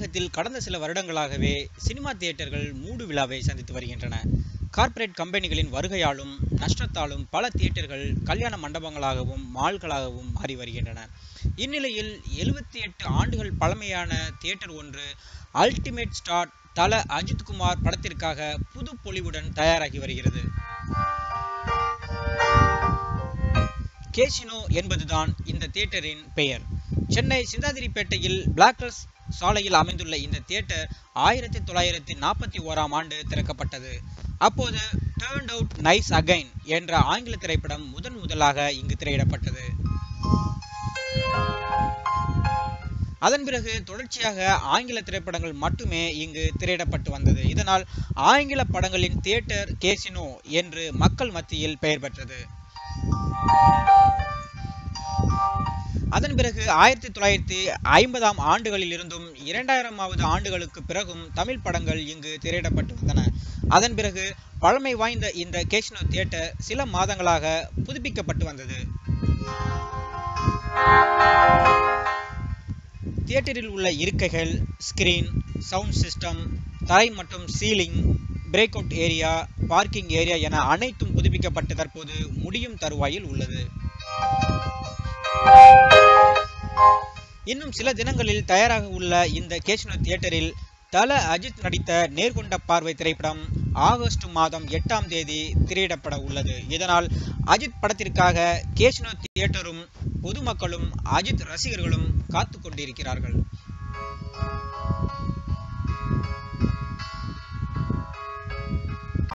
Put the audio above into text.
தமிழகத்தில் கடந்த சில வருடங்களாகவே சினிமா தியேட்டர்கள் மூடு விழாவை சந்தித்து வருகின்றன கார்ப்பரேட் கம்பெனிகளின் வருகையாலும் நஷ்டத்தாலும் பல தியேட்டர்கள் கல்யாண மண்டபங்களாகவும் மால்களாகவும் மாறி வருகின்றன இந்நிலையில் எழுபத்தி எட்டு ஆண்டுகள் பழமையான தியேட்டர் ஒன்று அல்டிமேட் ஸ்டார் தல அஜித்குமார் படத்திற்காக புது பொலிவுடன் தயாராகி வருகிறது கேசினோ என்பதுதான் இந்த தியேட்டரின் பெயர் சென்னை சிந்தாதிரிப்பேட்டையில் பிளாக்ரஸ் சாலையில் அமைந்துள்ள இந்த தியேட்டர் ஆயிரத்தி தொள்ளாயிரத்தி நாற்பத்தி ஓராம் ஆண்டு திறக்கப்பட்டது அப்போது டேர்ன்ட் அவுட் நைஸ் அகைன் என்ற ஆங்கில திரைப்படம் முதன் முதலாக இங்கு திரையிடப்பட்டது அதன் பிறகு தொடர்ச்சியாக ஆங்கில திரைப்படங்கள் மட்டுமே இங்கு திரையிடப்பட்டு வந்தது இதனால் ஆங்கில படங்களின் தியேட்டர் கேசினோ என்று மக்கள் மத்தியில் பெயர் பெற்றது அதன் பிறகு ஆயிரத்தி தொள்ளாயிரத்தி ஐம்பதாம் ஆண்டுகளில் இருந்தும் இரண்டாயிரமாவது ஆண்டுகளுக்கு பிறகும் தமிழ் படங்கள் இங்கு திரையிடப்பட்டு வந்தன அதன் பிறகு பழமை வாய்ந்த இந்த கேஷ்னோ தியேட்டர் சில மாதங்களாக புதுப்பிக்கப்பட்டு வந்தது தியேட்டரில் உள்ள இருக்கைகள் ஸ்கிரீன் சவுண்ட் சிஸ்டம் தரை மற்றும் ceiling break out area parking area என அனைத்தும் புதுப்பிக்கப்பட்டு தற்போது முடியும் தருவாயில் உள்ளது இன்னும் சில தினங்களில் தயாராக உள்ள இந்த கேஷ்னோ தியேட்டரில் தல அஜித் நடித்த நேர்கொண்ட பார்வை திரைப்படம் ஆகஸ்ட் மாதம் எட்டாம் தேதி திரையிடப்பட உள்ளது இதனால் அஜித் படத்திற்காக கேஷ்னோ தியேட்டரும் பொதுமக்களும் அஜித் ரசிகர்களும் காத்து கொண்டிருக்கிறார்கள்